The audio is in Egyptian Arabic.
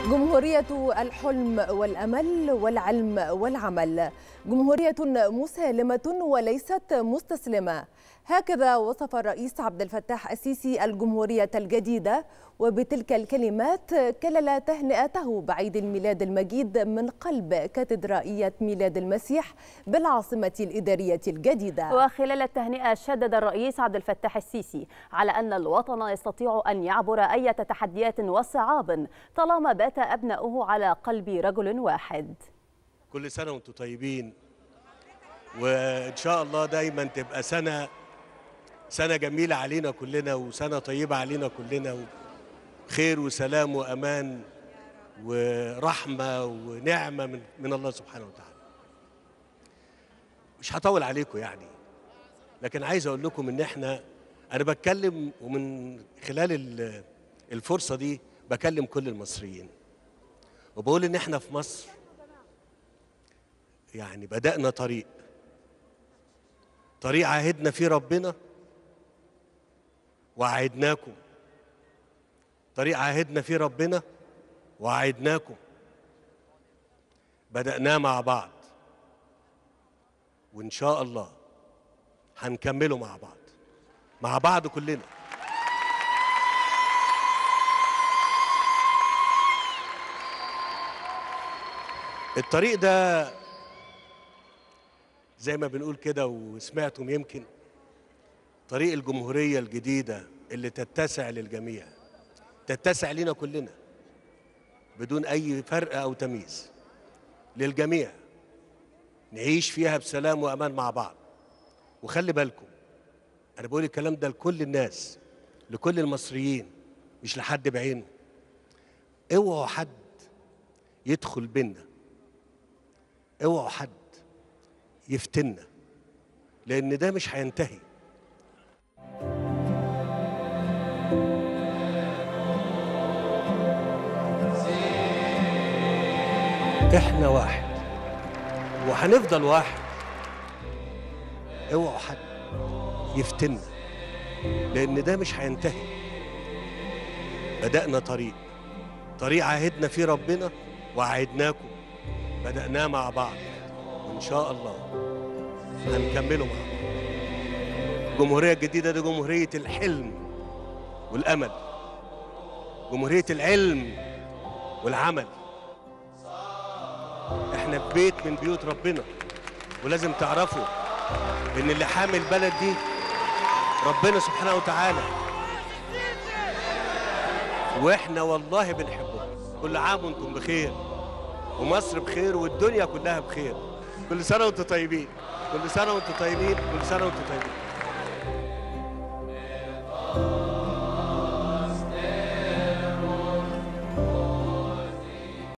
جمهورية الحلم والأمل والعلم والعمل جمهورية مسالمة وليست مستسلمة هكذا وصف الرئيس عبد الفتاح السيسي الجمهورية الجديدة وبتلك الكلمات كلل تهنئته بعيد الميلاد المجيد من قلب كاتدرائية ميلاد المسيح بالعاصمة الإدارية الجديدة وخلال التهنئة شدد الرئيس عبد الفتاح السيسي على أن الوطن يستطيع أن يعبر أي تحديات وصعاب طالما بات أبناؤه على قلب رجل واحد كل سنة وانتم طيبين وإن شاء الله دايما تبقى سنة سنة جميلة علينا كلنا وسنة طيبة علينا كلنا خير وسلام وأمان ورحمة ونعمة من, من الله سبحانه وتعالى مش هطول عليكم يعني لكن عايز أقول لكم إن إحنا أنا بتكلم ومن خلال ال- الفرصة دي بكلم كل المصريين وبقول إن إحنا في مصر يعني بدأنا طريق طريق عهدنا فيه ربنا وعهدناكم طريق عهدنا فيه ربنا وعهدناكم بدأناه مع بعض وإن شاء الله هنكمله مع بعض مع بعض كلنا الطريق ده زي ما بنقول كده وسمعتم يمكن طريق الجمهورية الجديدة اللي تتسع للجميع تتسع لنا كلنا بدون أي فرق أو تمييز للجميع نعيش فيها بسلام وأمان مع بعض وخلي بالكم أنا بقول الكلام ده لكل الناس لكل المصريين مش لحد بعينه اوعوا حد يدخل بينا اوعوا حد يفتنا لان ده مش هينتهي احنا واحد وهنفضل واحد اوعوا حد يفتنا لان ده مش هينتهي بدأنا طريق طريق عهدنا فيه ربنا وعهدناكم بدأناه مع بعض وإن شاء الله هنكمله مع بعض الجمهورية الجديدة دي جمهورية الحلم والأمل جمهورية العلم والعمل احنا في بيت من بيوت ربنا ولازم تعرفوا ان اللي حامل البلد دي ربنا سبحانه وتعالى واحنا والله بنحبكم كل عام وانتم بخير ومصر بخير والدنيا كلها بخير كل سنه وانتم طيبين كل سنه وانتم طيبين كل سنه وانتم طيبين